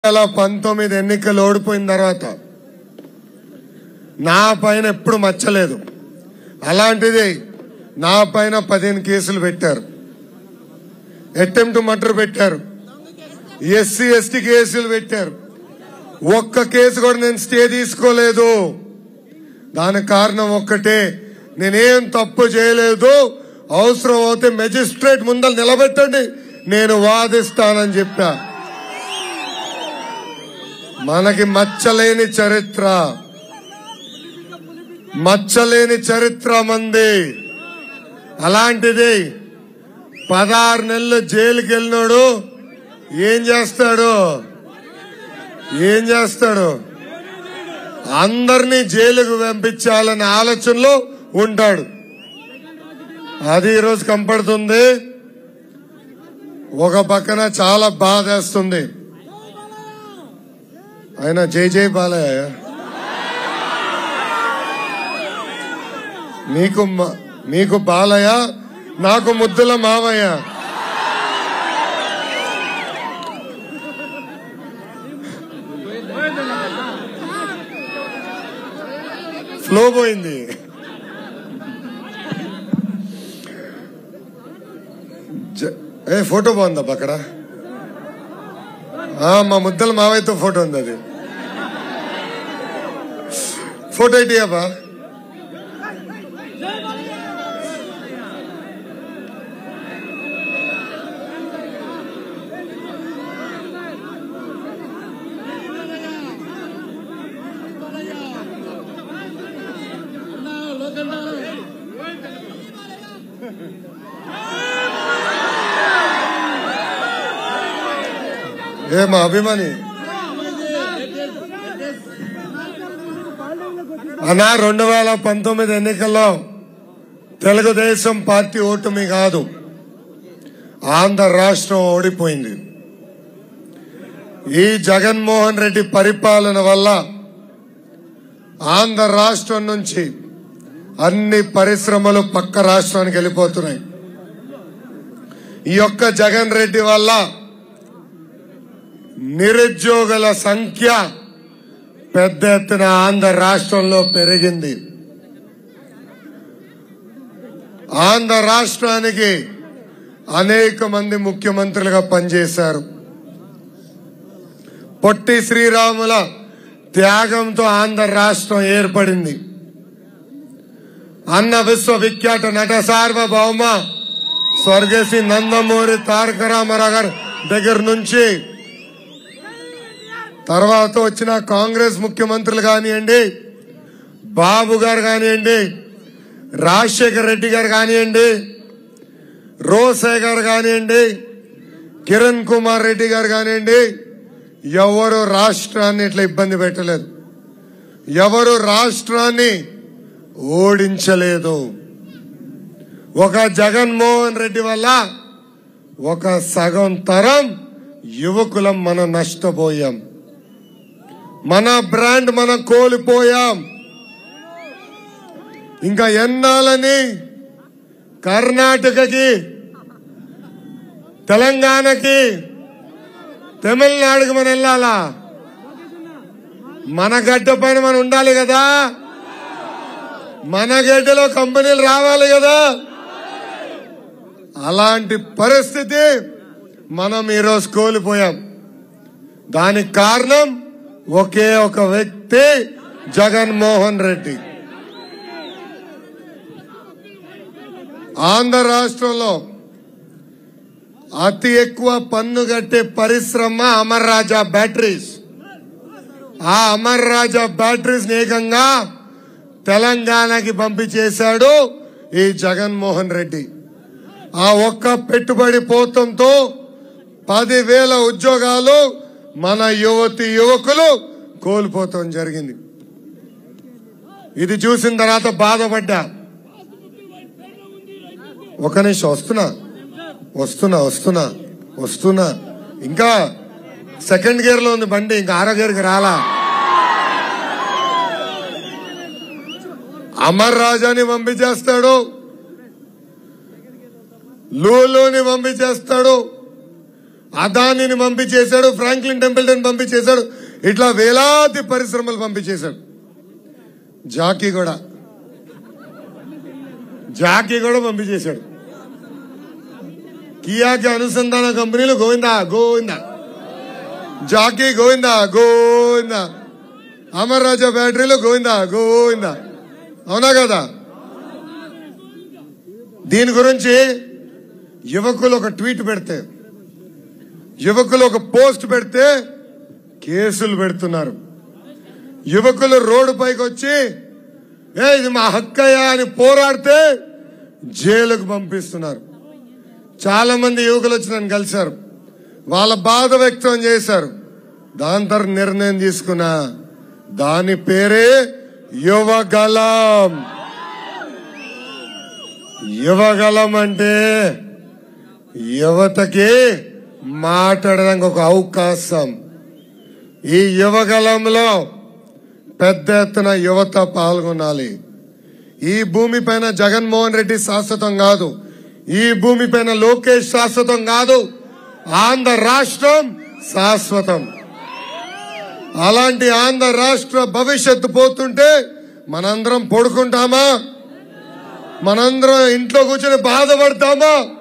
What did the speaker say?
వేల పంతొమ్మిది ఎన్నికలు ఓడిపోయిన తర్వాత నా పైన ఎప్పుడు మచ్చలేదు అలాంటిది నా పైన పదిహేను కేసులు పెట్టారు అటెంప్ట్ మర్డర్ పెట్టారు ఎస్సీ ఎస్టీ కేసులు పెట్టారు ఒక్క కేసు కూడా నేను స్టే తీసుకోలేదు దానికి కారణం ఒక్కటే నేనేం తప్పు చేయలేదు అవసరం అవుతే మెజిస్ట్రేట్ ముందర నిలబెట్టండి నేను వాదిస్తానని చెప్పా మనకి మచ్చలేని చరిత్ర మచ్చలేని చరిత్ర మంది అలాంటిది పదహారు నెలలు జైలుకి వెళ్ళినాడు ఏం చేస్తాడు ఏం చేస్తాడు అందరినీ జైలుకు పంపించాలనే ఆలోచనలో ఉంటాడు అది ఈరోజు కంపడుతుంది ఒక పక్కన చాలా బాధేస్తుంది ఆయన జై జై బాలయ్య మీకు మ- మీకు బాలయ్య నాకు ముద్దుల మావయ్య ఫ్లో పోయింది జ- ఏ ఫోటో బాగుందా అక్కడ ఆ, మా ముద్దల మావయ్యతో ఫోటో ఉంది అది ఫోటో ఇటీయబా ఏ మా అభిమాని అన్నా రెండు వేల పంతొమ్మిది ఎన్నికల్లో తెలుగుదేశం పార్టీ ఓటమి కాదు ఆంధ్ర రాష్ట్రం ఓడిపోయింది ఈ జగన్మోహన్ రెడ్డి పరిపాలన వల్ల ఆంధ్ర రాష్ట్రం నుంచి అన్ని పరిశ్రమలు పక్క రాష్ట్రానికి వెళ్ళిపోతున్నాయి ఈ యొక్క జగన్ రెడ్డి వల్ల నిరుద్యోగుల సంఖ్య పెద్ద ఎత్తున ఆంధ్ర రాష్ట్రంలో పెరిగింది ఆంధ్ర రాష్ట్రానికి అనేక మంది ముఖ్యమంత్రులుగా పనిచేశారు పొట్టి శ్రీరాముల త్యాగంతో ఆంధ్ర రాష్ట్రం ఏర్పడింది అన్న విశ్వవిఖ్యాత నట సార్వభౌమ స్వర్గశ్రీ నందమూరి తారక రామారావు గారి దగ్గర నుంచి తర్వాత వచ్చిన కాంగ్రెస్ ముఖ్యమంత్రులు కానివ్వండి బాబు గారు కానివ్వండి రాజశేఖర్ రెడ్డి గారు కానివ్వండి రోసే గారు కానివ్వండి కిరణ్ కుమార్ రెడ్డి గారు కానివ్వండి ఎవరు రాష్ట్రాన్ని ఇట్లా ఇబ్బంది పెట్టలేదు ఎవరు రాష్ట్రాన్ని ఓడించలేదు ఒక జగన్మోహన్ రెడ్డి వల్ల ఒక సగం తరం యువకులం మనం నష్టపోయాం మన బ్రాండ్ మనం కోల్పోయాం ఇంకా ఎన్నాలని కర్ణాటకకి తెలంగాణకి తమిళనాడుకి మనం వెళ్ళాలా మన గడ్డ పైన మనం ఉండాలి కదా మన గడ్డలో కంపెనీలు రావాలి కదా అలాంటి పరిస్థితి మనం ఈరోజు కోల్పోయాం దానికి కారణం ఒకే ఒక వ్యక్తి జగన్మోహన్ రెడ్డి ఆంధ్ర రాష్ట్రంలో అతి ఎక్కువ పన్ను కట్టే పరిశ్రమ అమర్ రాజా బ్యాటరీస్ ఆ అమర్ రాజా బ్యాటరీస్ ఏకంగా తెలంగాణకి పంపించేశాడు ఈ జగన్మోహన్ రెడ్డి ఆ ఒక్క పెట్టుబడి పోతంతో పదివేల ఉద్యోగాలు మన యువతి యువకులు కోల్పోతాం జరిగింది ఇది చూసిన తర్వాత బాధపడ్డా ఒక నిమిషం వస్తున్నా వస్తున్నా వస్తున్నా వస్తున్నా ఇంకా సెకండ్ గేర్ లో ఉంది బండి ఇంకా ఆరో గేర్కి రాలా అమర్ రాజాని పంపించేస్తాడు లూలుని పంపించేస్తాడు అదానిని పంపించేశాడు ఫ్రాంక్లిన్ టెంపుల్టన్ పంపించేశాడు ఇట్లా వేలాది పరిశ్రమలు పంపించేశాడు జాకీ కూడా జాకీ కూడా పంపించేశాడు కియాకి అనుసంధాన కంపెనీలు గోవిందా గోవిందా జాకీ గోవిందా గోవిందా అమర్ రాజా బ్యాటరీలు గోవిందా గోవిందా అవునా కదా దీని గురించి యువకులు ఒక ట్వీట్ పెడితే యువకులు ఒక పోస్ట్ పెడితే కేసులు పెడుతున్నారు యువకులు రోడ్డు పైకి వచ్చి ఏ ఇది మా హక్కయ్యా అని పోరాడితే జైలుకు పంపిస్తున్నారు చాలా మంది యువకులు వచ్చి నన్ను కలిశారు వాళ్ళ బాధ వ్యక్తం చేశారు దాని తర్వాత నిర్ణయం తీసుకున్నా దాని పేరే యువగలం యువగలం అంటే యువతకి మాట్లాడడానికి ఒక అవకాశం ఈ యువగలంలో పెద్ద ఎత్తున యువత పాల్గొనాలి ఈ భూమి పైన జగన్మోహన్ రెడ్డి శాశ్వతం కాదు ఈ భూమి పైన లోకేష్ శాశ్వతం కాదు ఆంధ్ర రాష్ట్రం శాశ్వతం అలాంటి ఆంధ్ర రాష్ట్ర భవిష్యత్తు పోతుంటే మనందరం పడుకుంటామా మనందరం ఇంట్లో కూర్చొని బాధపడతామా